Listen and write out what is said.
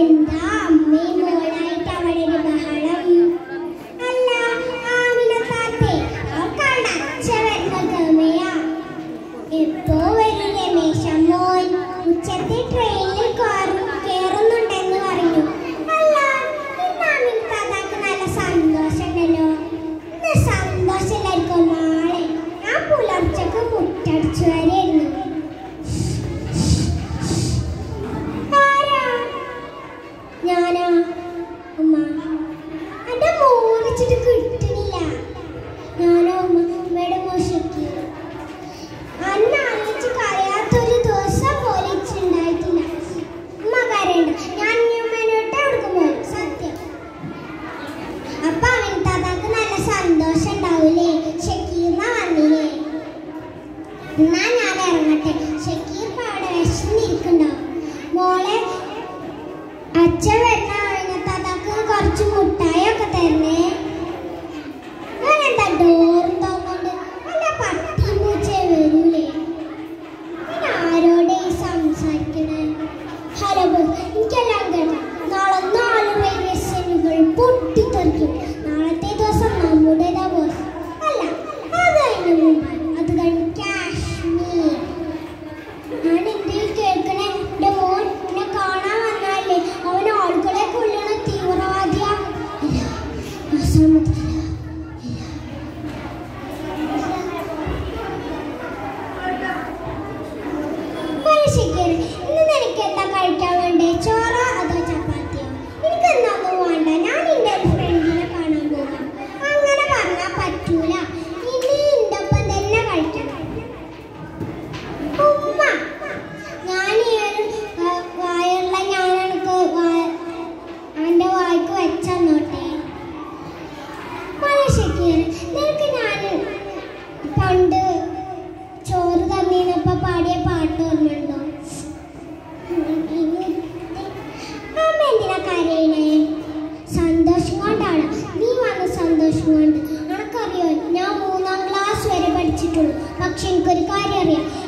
എന്താ അമ്മയും മോളായിട്ട് അവിടെ ഒരു ബഹളം അല്ല ആമിന താത്തേ അവൾക്കാണ് അച്ഛ വരുന്ന ഗമയാ എപ്പോ വരും രമേശ മോൻ ഉച്ചത്തെ ട്രെയിനിൽ കയറുന്നുണ്ടെന്ന് പറഞ്ഞു അല്ല ഇന്ന് ആമിന താത്താക്ക് നല്ല സന്തോഷമുണ്ടല്ലോ ഇന്ന് സന്തോഷമില്ലായിരിക്കും നാളെ ഞാൻ പുലർച്ചക്ക് മുറ്റടിച്ചു വരെയായിരുന്നു ആരാ ഞാനാ ഉമ്മ എന്റെ മോളിച്ചിട്ട് കിട്ടണില്ല ഞാനോ ഉമ്മ ഉമ്മയുടെ മോശക്ക് അന്ന് ആലോചിച്ച് കളയാത്തൊരു ദിവസം പോലും ഇച്ചുണ്ടായിട്ടില്ല ഉമ്മ കരയണ്ട ഞാൻ ഇനി ഉമ്മേനോട്ട് എവിടേക്കും പോകും സത്യം അപ്പൊ അവൻ താത്താക്ക് നല്ല സന്തോഷം ഉണ്ടാവൂലേ ഷക്കീർന്ന വന്നില്ലേ എന്നാ ഞാൻ ഇറങ്ങട്ടെ ഷക്കീർ ഇപ്പൊ അവിടെ വിശന്നിരിക്കുന്നുണ്ടാവും മോളെ അച്ഛൻ വരുന്ന താത്താക്ക് കുറച്ച് മുട്ടായൊക്കെ തരണേ ഞാൻ എന്താ ഡോറും തോന്നുന്നുണ്ട് അല്ല പട്ടിയും പൂച്ചയും വരൂലേ ഞാൻ ആരോടെ ഈ സംസാരിക്കണേ ഹലോ ബോസ് എനിക്കെല്ലാം കേട്ടോ നാളെ നാല് റെയിൽവേ സ്റ്റേഷനുകൾ പൊട്ടിത്തെറിക്കും നാളത്തെ ദിവസം നമ്മുടേതാ ബോസ് അല്ല അത് കഴിഞ്ഞ മുംബൈ അത് കഴിഞ്ഞ് കാശ്മീർ ഞാൻ എന്തിൽ കേൾക്കണേ എൻ്റെ മോൻ എന്നെ കാണാൻ വന്നാലേ അവൻ ആളുകളെ കൊല്ലണ തീവ്രവാദിയാ ഇല്ല ഞാൻ സമ്മതിക്കില്ല ഇല്ല പരീക്ഷിക്കരുത് ഇന്ന് നിനക്ക് എന്താ കഴിക്കാൻ വേണ്ടേ ചോറോ അതോ ചപ്പാത്തിയോ എനിക്ക് എന്താന്നും വേണ്ട ഞാൻ നിന്റെ ഒരു ഫ്രണ്ടിനെ കാണാൻ പോകാം അങ്ങനെ പറഞ്ഞാൽ പറ്റൂല ഇനി നിന്റെ ഒപ്പം തന്നെ കഴിക്കണം ഉമ്മ ഞാൻ ഈ ഒരു ആ, വായുള്ള ഞാൻ എനിക്ക് അവൻ്റെ വായ്ക്ക് വെച്ചന്നോട്ടെ പരീക്ഷിക്കരുത് നിനക്ക് ഞാൻ പണ്ട് ചോറ് തന്നീനപ്പോ പാടിയ പാട്ട് ഓർമ്മയുണ്ടോ അമ്മ എന്തിനാ കരയണേ സന്തോഷം കൊണ്ടാണ് നീ വന്ന സന്തോഷം കൊണ്ട് അനക്കറിയോ ഞാൻ മൂന്നാം ക്ലാസ് വരെ പഠിച്ചിട്ടുള്ളൂ പക്ഷെ എനിക്കൊരു കാര്യം അറിയാം